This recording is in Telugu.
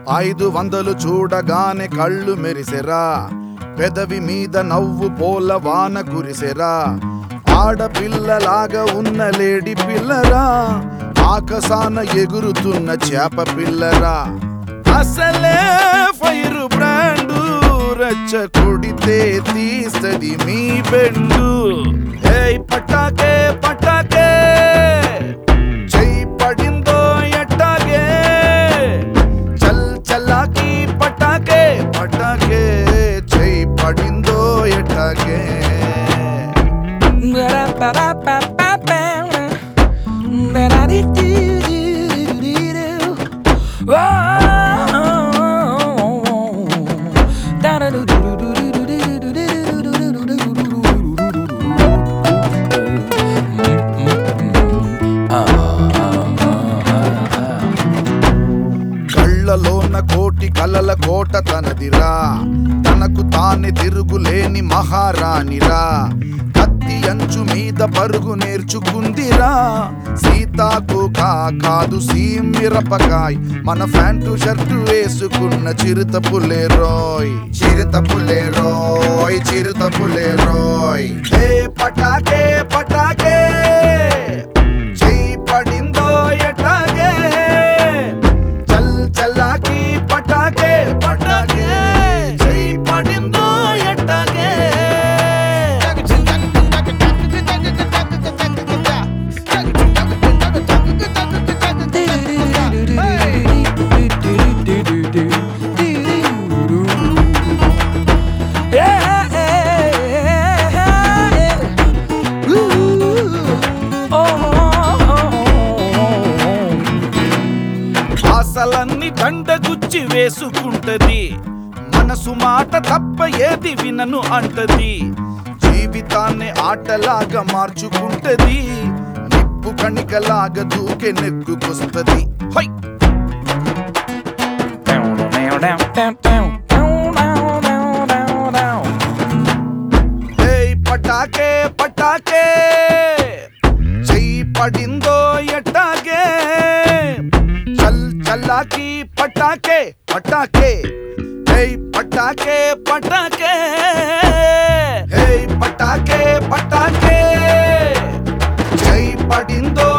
ఐదు వందలు చూడగానే కళ్ళు మెరిసెరా పెదవి మీద నవ్వు పోల వాన కురిసెరా ఆడపిల్లలాగా ఉన్న లేడి పిల్లరా ఆకసాన ఎగురుతున్న చేప పిల్లరా అసలే ఫైర్ బ్రాండు రచ్చ కొడితే తీస్తది మీ బెండు ఏయ్ పటాకే పటాకే చెయ్యి పడిందో ఎట్టాగే చల్ చల్లాకి పటాకే పటాకే చెయ్యి పడిందో ఎట్టాగే కళ్ళలోన కోటి కలల కోట తనదిరా తనకు తానే తిరుగులేని మహారాణిరా కత్తి అంచు మీద పరుగు నేర్చుకుందిరా సీతాకు కా కాదు సీమిరపకాయ్ మన ఫ్యాంటు షర్టు వేసుకున్న చిరుత పులేరోయ్ చిరుత పులేరోయ్ చిరుత పులేరోయ్ ఏ పటాకే పటాకే చెయ్యి పడిందో ఎటాగే చల్ చల్లాకి పటాకే పటాకే చెయ్యి పడిందో ఎట్టాగే ఆశలన్నీ దండగుచ్చి వేసుకుంటది మనసు మాట తప్ప ఏది వినను అంటది జీవితాన్ని ఆటలాగా మార్చుకుంటది నిప్పు కణికలాగా దూకే నెక్కుకొస్తది హై ఏయ్ పటాకే పటాకే చెయ్యి పడిందో ఎట్టాగే చల్ చల్లాకి పటాకే పటాకే ఏయ్ పటాకే పటాకే ఏయ్ పటాకే పటాకే చెయ్యి పడిందో